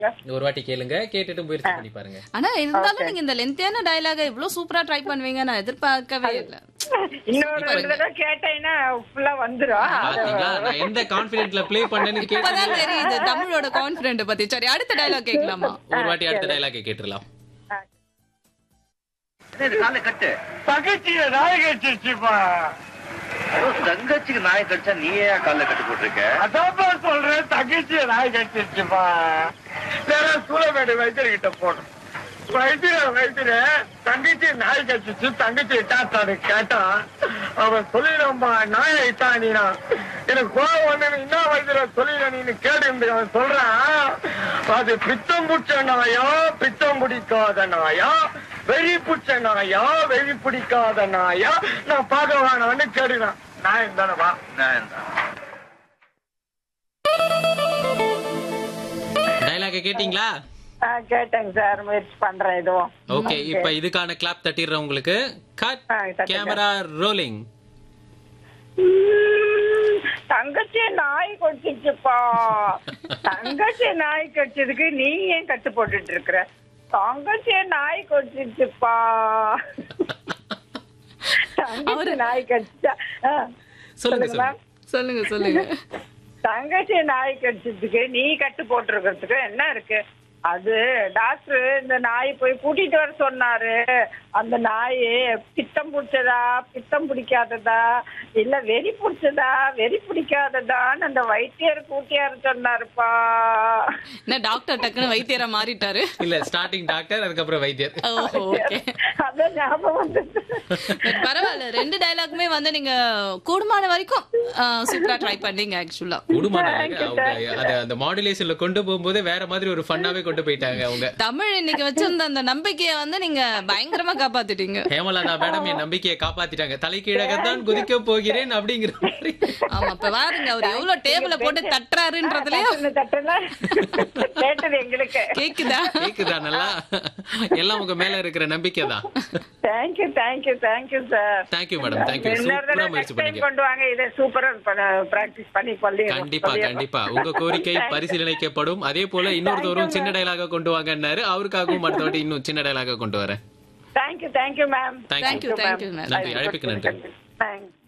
ஒரு வாட்டி கேளுங்க கேட்டுட்டு முயற்சி பண்ணி பாருங்க ஆனா இருந்தாலும் நீங்க இந்த லென்த்தியான டயலாக இவ்வளவு சூப்பரா ட்ரை பண்ணுவீங்க நான் எதிர்பார்க்கவே இல்ல இன்னொரு ரெண்டு தடவை கேட்டேன்னா ஃபுல்லா வந்துரும் அது- பாத்தீங்களா நான் எந்த கான்பிடென்ட்ல ப்ளே பண்ணேன்னு இப்பதான் கேட்டு தெரியுது தமிழோட கான்பிடென்ட் பத்தி சரி அடுத்த டயலாக் கேட்கலாமா ஒரு வாட்டி அடுத்த டைலாக் கேட்டுடலாம் காலை கட்டு தகச்சிய நாய் கட்டிச்சுப்பா ஐயோ, தங்கச்சிக்கு நாய் கடிச்சா நீ ஏன் கால கட்டு போட்டிருக்க அதான்ப்பா சொல்றேன் தகச்சிய நாய் கட்டிச்சுப்பா வேற சூளமேடு வைத்தியர்கிட்ட போடும் வைத்திர வைத்திர தங்கச்சி நாய் கட்டிச்சு தங்கச்சி இட்டாத்தாரு கேட்டான் அவன் சொல்லிடும்பா நாயை இட்டானினா எனக்கு கோவம் வந்து என்ன வைத்திர சொல்லிட நீ கேட்டு அவன் சொல்றான் அது பித்தம் புடிச்ச நாயா பித்தம் பிடிக்காத நாயா வெறி புடிச்ச நாயா வெறி பிடிக்காத நாயா நான் பார்க்க வேணாம்னு கேடுறான் நாயம் தானேப்பா நான் தான். டைலாக கேட்டீங்களா ஆ, கேட்டேங்க சார் முயற்சி பண்றேன் இதுவும் ஓகே இப்ப இதுக்கான கிளாப் தட்டிடுறேன் உங்களுக்கு கட் ஆ, தட்டுங்க. கேமரா ரோலிங் உம், தங்கச்சி நாய் கடிச்சிச்சுப்பா தங்கச்சி நாய் கடிச்சதுக்கு நீ ஏன் கட்டு போட்டுட்டு இருக்கிற தங்கச்சி நாய் கடிச்சிச்சுப்பா தங்கச்சி நாய் கடிச்சா ஆ, சொல்லுங்க சொல்லுங்க சொல்லுங்க மேம் சொல்லுங்க சொல்லுங்க தங்கச்சி நாய் கடிச்சதுக்கு நீ கட்டு போட்டிருக்கிறதுக்கு என்ன இருக்கு அது டாக்டர் இந்த நாய் போய் கூட்டிட்டு வர சொன்னாரு அந்த நாய் பித்தம் பிடிச்சதா பித்தம் பிடிக்காததா இல்ல வெறி பிடிச்சதா வெறி பிடிக்காததான்னு அந்த வைத்தியர் கூட்டியாரு சொன்னாருப்பா என்ன டாக்டர் டக்குன்னு வைத்தியரா மாறிட்டாரு இல்ல ஸ்டார்டிங் டாக்டர் அதுக்கப்புறம் வைத்தியர் ஓகே அதான் ஞாபகம் வந்தது பரவாயில்ல ரெண்டு டயலாக்குமே வந்து நீங்க கூடுமான வரைக்கும் சூப்பரா ட்ரை பண்ணீங்க ஆக்சுவலா குடும்பம் அவங்க அத அந்த மாடுலேஷன்ல கொண்டு போகும்போது வேற மாதிரி ஒரு ஃபன்னாவே கொண்டு போயிட்டாங்க அவங்க தமிழ் இன்னைக்கு வச்சிருந்த அந்த நம்பிக்கைய வந்து நீங்க பயங்கரமா காப்பாத்திட்டீங்க ஹேமலதா மேடம் என் நம்பிக்கையை காப்பாத்திட்டாங்க தலைக்கீழகத்தான் குதிக்க போகிறேன் அப்படிங்கிற மாதிரி ஆமா இப்ப பாருங்க அவர் எவ்வளவு டேபிள போட்டு தட்டுறாருன்றதுலயே தட்டுன தட்டுன கேட்டது எங்களுக்கு கேக்குதா கேக்குதா நல்லா எல்லாம் உங்க மேல இருக்கிற நம்பிக்கை தான் thank you thank you thank you sir thank you madam thank you இன்னொரு சூப்பரா தடவை முயற்சி next time பண்ணீங்க கொண்டு வாங்க இதை சூப்பரா பிராக்டிஸ் பண்ணி சொல்லி கண்டிப்பா கண்டிப்பா உங்க கோரிக்கை பரிசீலனைக்கப்படும் அதே போல இன்னொருத்தவரும் சின்ன டயலாக கொண்டு வாங்கன்னாரு அவருக்காகவும் அடுத்த வாட்டி இன்னும் சின்ன டயலாக கொண்டு வரேன் thank you thank you ma'am thank you thank you thank you ma'am நன்றி அழைப்புக்கு நன்றி தேங்க்ஸ்